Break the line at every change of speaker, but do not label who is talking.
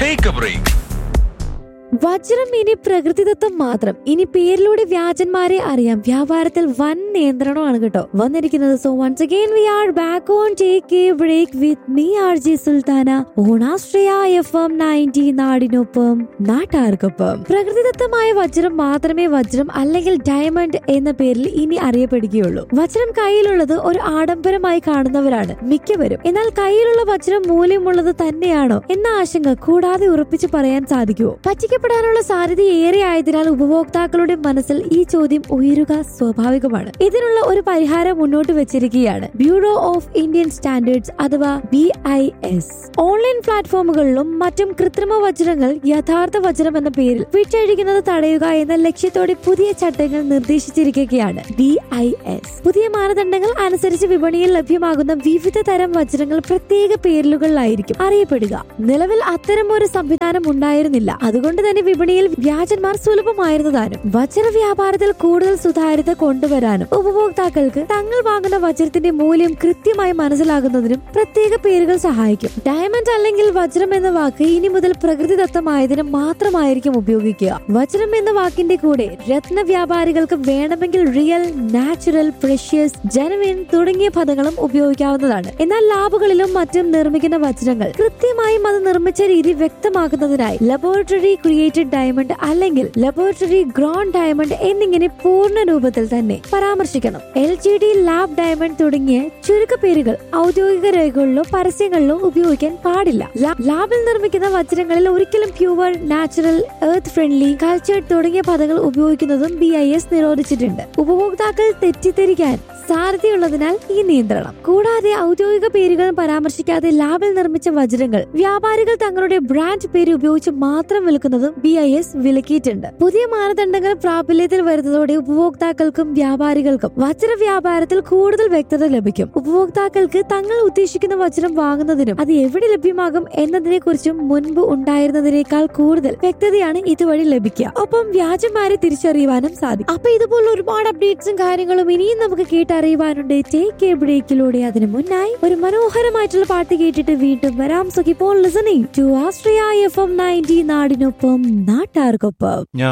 take a break
വജ്രം ഇനി പ്രകൃതിദത്തം മാത്രം ഇനി പേരിലൂടെ വ്യാജന്മാരെ അറിയാം വ്യാപാരത്തിൽ വൻ നിയന്ത്രണമാണ് കേട്ടോ വന്നിരിക്കുന്നത് so once again we are back on take a break with me R G Sultana ഓണാശ്രയ എഫ് എം നയൻറ്റി നാടിനൊപ്പം നാട്ടാർക്കൊപ്പം പ്രകൃതിദത്തമായ വജ്രം മാത്രമേ വജ്രം അല്ലെങ്കിൽ ഡയമണ്ട് എന്ന പേരിൽ ഇനി അറിയപ്പെടുകയുള്ളൂ വജ്രം കയ്യിലുള്ളത് ഒരു ആഡംബരമായി കാണുന്നവരാണ് മിക്കവരും എന്നാൽ കയ്യിലുള്ള വജ്രം മൂല്യമുള്ളത് തന്നെയാണോ എന്ന ആശങ്ക കൂടാതെ ഉറപ്പിച്ചു പറയാൻ സാധിക്കുമോ പറ്റിക്കപ്പെടാനുള്ള സാധ്യത ഏറെ ആയതിനാൽ ഉപഭോക്താക്കളുടെ മനസ്സിൽ ഈ ചോദ്യം ഉയരുക സ്വാഭാവികമാണ് ഇതിനുള്ള ഒരു പരിഹാരം മുന്നോട്ട് വെച്ചിരിക്കുകയാണ് ബ്യൂറോ ഓഫ് ഇന്ത്യൻ സ്റ്റാൻഡേർഡ്സ് അഥവാ ബി ഐ എസ് ഓൺലൈൻ പ്ലാറ്റ്ഫോമുകളിലും മറ്റും കൃത്രിമ വജ്രങ്ങൾ യഥാർത്ഥ വജ്രം എന്ന പേരിൽ വിറ്റഴിക്കുന്നത് തടയുക എന്ന ലക്ഷ്യത്തോടെ പുതിയ ചട്ടങ്ങൾ നിർദ്ദേശിച്ചിരിക്കുകയാണ് ബി ഐ എസ് പുതിയ മാനദണ്ഡങ്ങൾ അനുസരിച്ച് വിപണിയിൽ ലഭ്യമാകുന്ന വിവിധ തരം വജ്രങ്ങൾ പ്രത്യേക പേരിലുകളിലായിരിക്കും അറിയപ്പെടുക നിലവിൽ അത്തരം ഒരു സംവിധാനം ഉണ്ടായിരുന്നില്ല അതുകൊണ്ട് തന്നെ വിപണിയിൽ വ്യാജന്മാർ സുലഭമായിരുന്നു താനും വജ്ര വ്യാപാരത്തിൽ കൂടുതൽ സുതാര്യത കൊണ്ടുവരാനും ഉപഭോക്താക്കൾക്ക് തങ്ങൾ വാങ്ങുന്ന വജ്രത്തിന്റെ മൂല്യം കൃത്യമായി മനസ്സിലാകുന്നതിനും പ്രത്യേക പേരുകൾ സഹായിക്കും ഡയമണ്ട് അല്ലെങ്കിൽ വജ്രം എന്ന വാക്ക് ഇനി മുതൽ പ്രകൃതിദത്തമായതിന് മാത്രമായിരിക്കും ഉപയോഗിക്കുക വജ്രം എന്ന വാക്കിന്റെ കൂടെ രത്ന വ്യാപാരികൾക്ക് വേണമെങ്കിൽ റിയൽ നാച്ചുറൽ പ്രഷ്യസ് ജനുവിൻ തുടങ്ങിയ പദങ്ങളും ഉപയോഗിക്കാവുന്നതാണ് എന്നാൽ ലാബുകളിലും മറ്റും നിർമ്മിക്കുന്ന വജ്രങ്ങൾ കൃത്യമായും അത് നിർമ്മിച്ച രീതി വ്യക്തമാക്കുന്നതിനായി ലബോറട്ടറി ക്രിയേറ്റഡ് ഡയമണ്ട് അല്ലെങ്കിൽ ലബോറട്ടറി ഗ്രോൺ ഡയമണ്ട് എന്നിങ്ങനെ പൂർണ്ണ രൂപത്തിൽ തന്നെ പരാമർശിക്കണം L G D lab diamond തുടങ്ങിയ ചുരുക്കപ്പേരുകൾ ഔദ്യോഗിക രേഖകളിലോ പരസ്യങ്ങളിലോ ഉപയോഗിക്കാൻ പാടില്ല ലാ- ലാബിൽ നിർമ്മിക്കുന്ന വജ്രങ്ങളിൽ ഒരിക്കലും pure natural earth friendly cultured തുടങ്ങിയ പദങ്ങൾ ഉപയോഗിക്കുന്നതും ബി ഐ എസ് നിരോധിച്ചിട്ടുണ്ട് ഉപഭോക്താക്കൾ തെറ്റിദ്ധരിക്കാൻ സാധ്യതയുള്ളതിനാൽ ഈ നിയന്ത്രണം കൂടാതെ ഔദ്യോഗിക പേരുകൾ പരാമർശിക്കാതെ ലാബിൽ നിർമ്മിച്ച വജ്രങ്ങൾ വ്യാപാരികൾ തങ്ങളുടെ ബ്രാൻഡ് പേര് ഉപയോഗിച്ച് മാത്രം വിൽക്കുന്നതും ബി ഐ എസ് വിലക്കിയിട്ടുണ്ട് പുതിയ മാനദണ്ഡങ്ങൾ പ്രാബല്യത്തിൽ വരുന്നതോടെ ഉപഭോക്താക്കൾക്കും വ്യാപാരികൾക്കും വജ്ര വ്യാപാരത്തിൽ കൂടുതൽ വ്യക്തത ലഭിക്കും ഉപഭോക്താക്കൾക്ക് തങ്ങൾ ഉദ്ദേശിക്കുന്ന വജ്രം വാങ്ങുന്നതിനും അത് എവിടെ ലഭ്യമാകും എന്നതിനെ കുറിച്ചും മുൻപ് ഉണ്ടായിരുന്നതിനേക്കാൾ കൂടുതൽ വ്യക്തതയാണ് ഇതുവഴി ലഭിക്കുക ഒപ്പം വ്യാജന്മാരെ തിരിച്ചറിയുവാനും സാധിക്കും അപ്പൊ ഇതുപോലെ ഒരുപാട് അപ്ഡേറ്റ്സും കാര്യങ്ങളും ഇനിയും നമുക്ക് കേട്ടറിയുവാനുണ്ട് ടേക്ക് എ ബ്രേക്കിലൂടെ അതിന് മുന്നായി ഒരു മനോഹരമായിട്ടുള്ള പാട്ട് കേട്ടിട്ട് വീണ്ടും വരാം സോ ഇപ്പോൾ ലിസണിംഗ് ടു ആസ്ട്രിയ എഫ് എം നയൻറ്റി നാടിനൊപ്പം നാട്ടാർക്കൊപ്പം